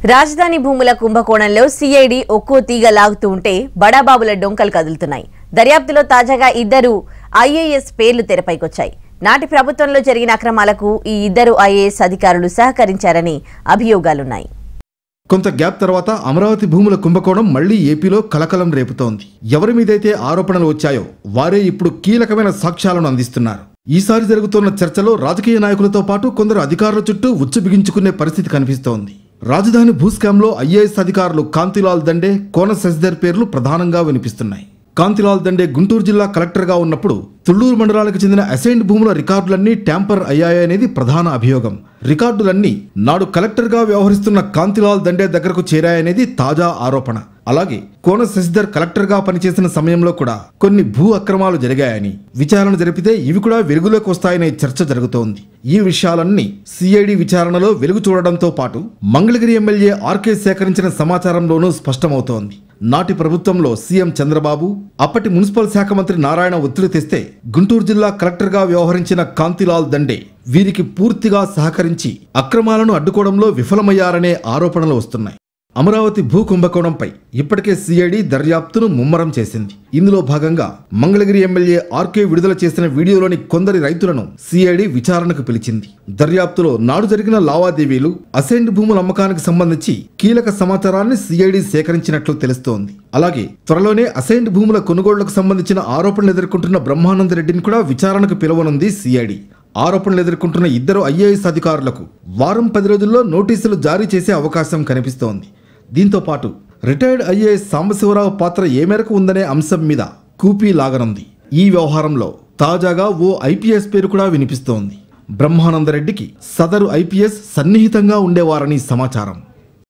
రాజధాని భూముల కుంభకోణంలో సిఐడి ఒక్కో తీగ లాగుతూ ఉంటే బడాబాబుల డొంకలు కదులుతున్నాయి దర్యాప్తులో తాజాగా ఇద్దరు ఐఏఎస్ పేర్లు తెరపైకొచ్చాయి నాటి ప్రభుత్వంలో జరిగిన అక్రమాలకు ఈ ఇద్దరు ఐఏఎస్ అధికారులు సహకరించారని అభియోగాలున్నాయి కొంత గ్యాప్ తర్వాత అమరావతి భూముల కుంభకోణం మళ్లీ ఏపీలో కలకలం రేపుతోంది ఎవరి మీదైతే ఆరోపణలు వచ్చాయో వారే ఇప్పుడు కీలకమైన సాక్ష్యాలను అందిస్తున్నారు ఈసారి జరుగుతున్న చర్చలో రాజకీయ నాయకులతో పాటు కొందరు అధికారుల చుట్టూ ఉచ్చు బిగించుకునే పరిస్థితి కనిపిస్తోంది రాజధాని భూస్కాంలో ఐఏఎస్ అధికారులు కాంతిలాల్ దండే కోన శశిధర్ పేర్లు ప్రధానంగా వినిపిస్తున్నాయి కాంతిలాల్ దండే గుంటూరు జిల్లా కలెక్టర్గా ఉన్నప్పుడు తుళ్లూరు మండలానికి చెందిన అసైన్డ్ భూముల రికార్డులన్నీ ట్యాంపర్ అయ్యాయనేది ప్రధాన అభియోగం రికార్డులన్నీ నాడు కలెక్టర్గా వ్యవహరిస్తున్న కాంతిలాల్ దండే దగ్గరకు చేరాయనేది తాజా ఆరోపణ అలాగే కోన శశిధర్ కలెక్టర్గా పనిచేసిన సమయంలో కూడా కొన్ని భూ అక్రమాలు జరిగాయని విచారణ జరిపితే ఇవి కూడా వెలుగులోకి వస్తాయనే చర్చ జరుగుతోంది ఈ విషయాలన్నీ సిఐడి విచారణలో వెలుగు చూడడంతో పాటు మంగళగిరి ఎమ్మెల్యే ఆర్కే సేకరించిన సమాచారంలోనూ స్పష్టమవుతోంది నాటి ప్రభుత్వంలో సీఎం చంద్రబాబు అప్పటి మున్సిపల్ శాఖ మంత్రి నారాయణ ఒత్తిడి తెస్తే గుంటూరు జిల్లా కలెక్టర్గా వ్యవహరించిన కాంతిలాల్ దండే వీరికి పూర్తిగా సహకరించి అక్రమాలను అడ్డుకోవడంలో విఫలమయ్యారనే ఆరోపణలు వస్తున్నాయి అమరావతి భూ కుంభకోణంపై ఇప్పటికే సిఐడి దర్యాప్తును ముమ్మరం చేసింది ఇందులో భాగంగా మంగళగిరి ఎమ్మెల్యే ఆర్కే విడుదల చేసిన వీడియోలోని కొందరి రైతులను సిఐడి విచారణకు పిలిచింది దర్యాప్తులో నాడు జరిగిన లావాదేవీలు అసైన్డ్ భూముల అమ్మకానికి సంబంధించి కీలక సమాచారాన్ని సిఐడి సేకరించినట్లు తెలుస్తోంది అలాగే త్వరలోనే అసైన్డ్ భూముల కొనుగోళ్లకు సంబంధించిన ఆరోపణలు ఎదుర్కొంటున్న బ్రహ్మానంద రెడ్డిని కూడా విచారణకు పిలవనుంది సిఐడి ఆరోపణలు ఎదుర్కొంటున్న ఇద్దరు ఐఏఎస్ అధికారులకు వారం పది రోజుల్లో నోటీసులు జారీ చేసే అవకాశం కనిపిస్తోంది దీంతో పాటు రిటైర్డ్ ఐఏఎస్ సాంబశివరావు పాత్ర ఏ మేరకు ఉందనే అంశం మీద కూపీ లాగనుంది ఈ వ్యవహారంలో తాజాగా ఓ ఐపీఎస్ పేరు కూడా వినిపిస్తోంది బ్రహ్మానందరెడ్డికి సదరు ఐపీఎస్ సన్నిహితంగా ఉండేవారని సమాచారం